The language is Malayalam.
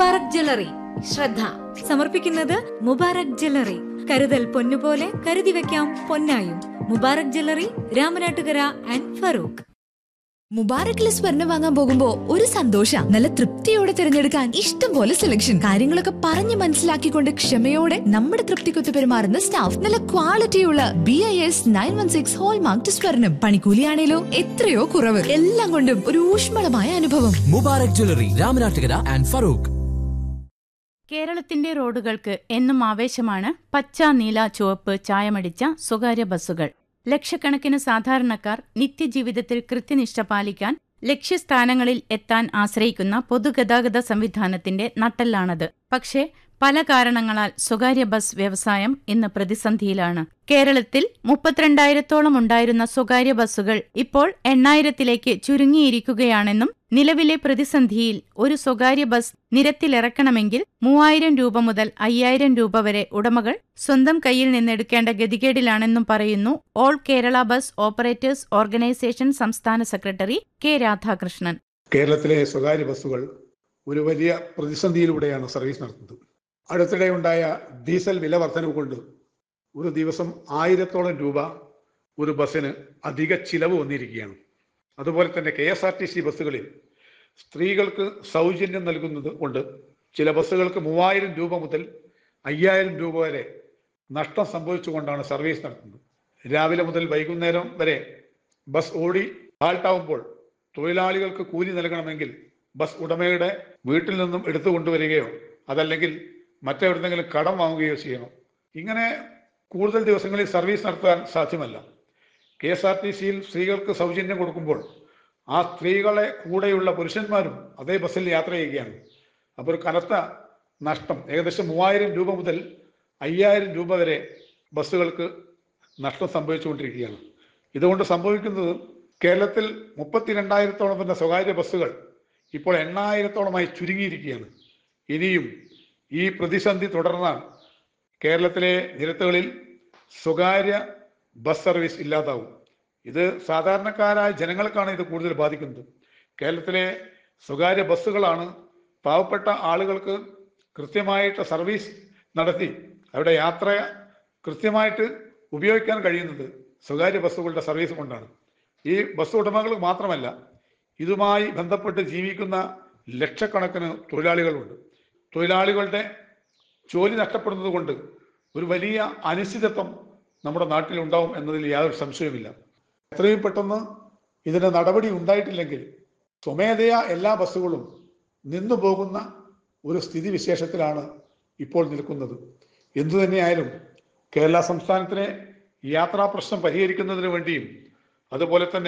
മുബാറക് ജ്വല്ലറി ശ്രദ്ധ സമർപ്പിക്കുന്നത് മുബാറക് ജ്വല്ലറി കരുതൽ പൊന്നുപോലെ കരുതി വെക്കാം പൊന്നായും മുബാറക് ജ്വല്ലറി രാമനാട്ടുകര ആൻഡ് ഫറൂഖ് മുബാറക്കിലെ സ്വർണം വാങ്ങാൻ പോകുമ്പോ ഒരു സന്തോഷ നല്ല തൃപ്തിയോടെ തിരഞ്ഞെടുക്കാൻ ഇഷ്ടം പോലെ സെലക്ഷൻ കാര്യങ്ങളൊക്കെ പറഞ്ഞ് മനസ്സിലാക്കിക്കൊണ്ട് ക്ഷമയോടെ നമ്മുടെ തൃപ്തിക്കൊത്ത് പെരുമാറുന്ന സ്റ്റാഫ് നല്ല ക്വാളിറ്റിയുള്ള B I S nine one six hallmark സ്വർണം പണിക്കൂലിയാണേലോ എത്രയോ കുറവ് എല്ലാം കൊണ്ടും ഒരു ഊഷ്മളമായ അനുഭവം മുബാറക് ജ്വല്ലറി രാമനാട്ടുകര ആൻഡ് ഫറൂഖ് കേരളത്തിന്റെ റോഡുകൾക്ക് എന്നും ആവേശമാണ് പച്ച നീല ചുവപ്പ് ചായമടിച്ച സ്വകാര്യ ബസ്സുകൾ ലക്ഷക്കണക്കിന് സാധാരണക്കാർ നിത്യജീവിതത്തിൽ കൃത്യനിഷ്ഠ പാലിക്കാൻ ലക്ഷ്യസ്ഥാനങ്ങളിൽ എത്താൻ ആശ്രയിക്കുന്ന പൊതുഗതാഗത സംവിധാനത്തിന്റെ നട്ടെല്ലാണത് പക്ഷേ പല കാരണങ്ങളാൽ സ്വകാര്യ ബസ് വ്യവസായം ഇന്ന് പ്രതിസന്ധിയിലാണ് കേരളത്തിൽ മുപ്പത്തിരണ്ടായിരത്തോളം ഉണ്ടായിരുന്ന സ്വകാര്യ ബസ്സുകൾ ഇപ്പോൾ എണ്ണായിരത്തിലേക്ക് ചുരുങ്ങിയിരിക്കുകയാണെന്നും നിലവിലെ പ്രതിസന്ധിയിൽ ഒരു സ്വകാര്യ ബസ് നിരത്തിലിറക്കണമെങ്കിൽ മൂവായിരം രൂപ മുതൽ അയ്യായിരം രൂപ വരെ ഉടമകൾ സ്വന്തം കയ്യിൽ നിന്നെടുക്കേണ്ട ഗതികേടിലാണെന്നും പറയുന്നു all Kerala bus operators organisation സംസ്ഥാന സെക്രട്ടറി കെ രാധാകൃഷ്ണൻ കേരളത്തിലെ സ്വകാര്യ ബസ്സുകൾ ഒരു വലിയ പ്രതിസന്ധിയിലൂടെയാണ് സർവീസ് നടത്തുന്നത് അടുത്തിടെ ഉണ്ടായ ഡീസൽ വില വർധനവ് കൊണ്ട് ഒരു ദിവസം ആയിരത്തോളം രൂപ ഒരു ബസ്സിന് അധിക ചിലവ് വന്നിരിക്കുകയാണ് അതുപോലെ തന്നെ K S R T C ബസ്സുകളിൽ സ്ത്രീകൾക്ക് സൗജന്യം നൽകുന്നത് കൊണ്ട് ചില ബസ്സുകൾക്ക് മൂവായിരം രൂപ മുതൽ അയ്യായിരം രൂപ വരെ നഷ്ടം സംഭവിച്ചുകൊണ്ടാണ് സർവീസ് നടത്തുന്നത് രാവിലെ മുതൽ വൈകുന്നേരം വരെ ബസ് ഓടി ഹാൾട്ടാവുമ്പോൾ തൊഴിലാളികൾക്ക് കൂലി നൽകണമെങ്കിൽ ബസ് ഉടമയുടെ വീട്ടിൽ നിന്നും എടുത്തു കൊണ്ടുവരികയോ അതല്ലെങ്കിൽ മറ്റെവിടെന്നെങ്കിലും കടം വാങ്ങുകയോ ചെയ്യണം ഇങ്ങനെ കൂടുതൽ ദിവസങ്ങളിൽ സർവീസ് നടത്താൻ സാധ്യമല്ല കെ എസ് ആർ ടി സിയിൽ സ്ത്രീകൾക്ക് സൗജന്യം കൊടുക്കുമ്പോൾ ആ സ്ത്രീകളെ കൂടെയുള്ള പുരുഷന്മാരും അതേ ബസ്സിൽ യാത്ര ചെയ്യുകയാണ് അപ്പോൾ ഒരു കനത്ത നഷ്ടം ഏകദേശം മൂവായിരം രൂപ മുതൽ അയ്യായിരം രൂപ വരെ ബസ്സുകൾക്ക് നഷ്ടം സംഭവിച്ചുകൊണ്ടിരിക്കുകയാണ് ഇതുകൊണ്ട് സംഭവിക്കുന്നത് കേരളത്തിൽ മുപ്പത്തിരണ്ടായിരത്തോളം വരുന്ന സ്വകാര്യ ബസ്സുകൾ ഇപ്പോൾ എണ്ണായിരത്തോളമായി ചുരുങ്ങിയിരിക്കുകയാണ് ഇനിയും ഈ പ്രതിസന്ധി തുടർന്നാൽ കേരളത്തിലെ നിരത്തുകളിൽ സ്വകാര്യ ബസ് സർവീസ് ഇല്ലാതാവും ഇത് സാധാരണക്കാരായ ജനങ്ങൾക്കാണ് ഇത് കൂടുതൽ ബാധിക്കുന്നത് കേരളത്തിലെ സ്വകാര്യ ബസ്സുകളാണ് പാവപ്പെട്ട ആളുകൾക്ക് കൃത്യമായിട്ട് സർവീസ് നടത്തി അവരുടെ യാത്ര കൃത്യമായിട്ട് ഉപയോഗിക്കാൻ കഴിയുന്നത് സ്വകാര്യ ബസ്സുകളുടെ സർവീസ് കൊണ്ടാണ് ഈ ബസ് ഉടമകൾ മാത്രമല്ല ഇതുമായി ബന്ധപ്പെട്ട് ജീവിക്കുന്ന ലക്ഷക്കണക്കിന് തൊഴിലാളികളുണ്ട് തൊഴിലാളികളുടെ ജോലി നഷ്ടപ്പെടുന്നത് കൊണ്ട് ഒരു വലിയ അനിശ്ചിതത്വം നമ്മുടെ നാട്ടിൽ ഉണ്ടാവും എന്നതിൽ യാതൊരു സംശയവുമില്ല എത്രയും പെട്ടെന്ന് ഇതിന്റെ നടപടി ഉണ്ടായിട്ടില്ലെങ്കിൽ സ്വമേധയാ എല്ലാ ബസ്സുകളും നിന്നു പോകുന്ന ഒരു സ്ഥിതി വിശേഷത്തിലാണ് ഇപ്പോൾ നിൽക്കുന്നത് എന്തു തന്നെയായാലും കേരള സംസ്ഥാനത്തിലെ യാത്രാ പ്രശ്നം പരിഹരിക്കുന്നതിന് വേണ്ടിയും അതുപോലെ തന്നെ